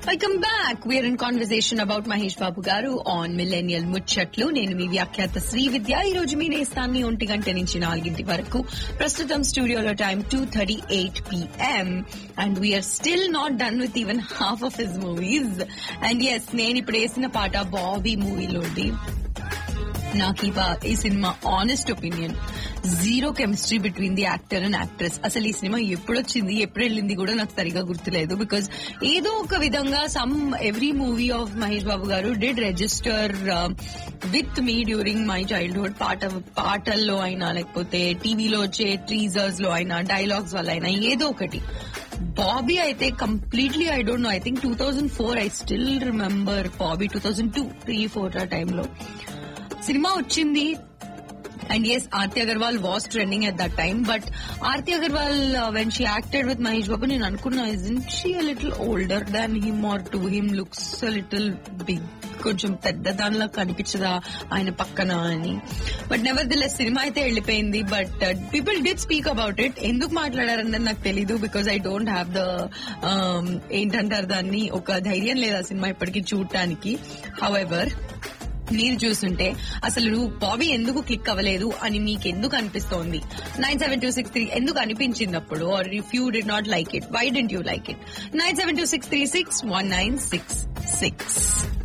welcome back we're in conversation about Mahesh Babu garu on మిల్లెనియల్ ముచ్చట్లు నేను మీ వ్యాఖ్యాత శ్రీ విద్య ఈ రోజు మీ నేస్తాన్ని ఒంటి గంట నుంచి నాలుగింటి వరకు ప్రస్తుతం స్టూడియోలో time two thirty eight PM and we're still not done with even half of his movies and yes నేను ఇప్పుడు వేసిన పాట బాబీ మూవీలోది నాకు ఈ పా- ఈ సినిమా honest opinion zero chemistry between the actor and actress అసలు ఈ సినిమా ఎప్పుడు వచ్చింది ఎప్పుడు వెళ్ళింది కూడా నాకు సరిగా గుర్తులేదు బికాజ్ ఏదో ఒక విధంగా some every movie of Mahesh Babu garu did register with me during my childhood పాట పాటల్లో అయినా లేకపోతే టీవీలో వచ్చే టీజర్స్ లో అయినా డైలాగ్స్ వల్ల అయినా ఏదో ఒకటి బాబీ అయితే completely I don't know I think two thousand four I still remember Bobby two thousand two three four ఆ టైంలో సినిమా వచ్చింది and yes Aarthi Agarwal was trending at that time but Aarthi Agarwal when she acted with Mahesh Babu నేను అనుకున్నా in she a little older than him or to him looks little big కొంచెం పెద్ద దానిలా కనిపించదా ఆయన పక్కన అని బట్ నెవర్ దిలెస్ సినిమా అయితే వెళ్ళిపోయింది but people did speak about it ఎందుకు మాట్లాడారన్నది నాకు తెలీదు because I don't have the ఏంటంటారు దాన్ని ఒక ధైర్యం లేదు ఆ సినిమా ఇప్పటికీ చూడటానికి హౌఎవర్ మీరు చూస్తుంటే అసలు నువ్వు బాబీ ఎందుకు క్లిక్ అవ్వలేదు అని మీకు ఎందుకు అనిపిస్తోంది nine seven two six three ఎందుకు అనిపించింది అప్పుడు or if you did not like it why didn't you like it nine seven two six three six one nine six six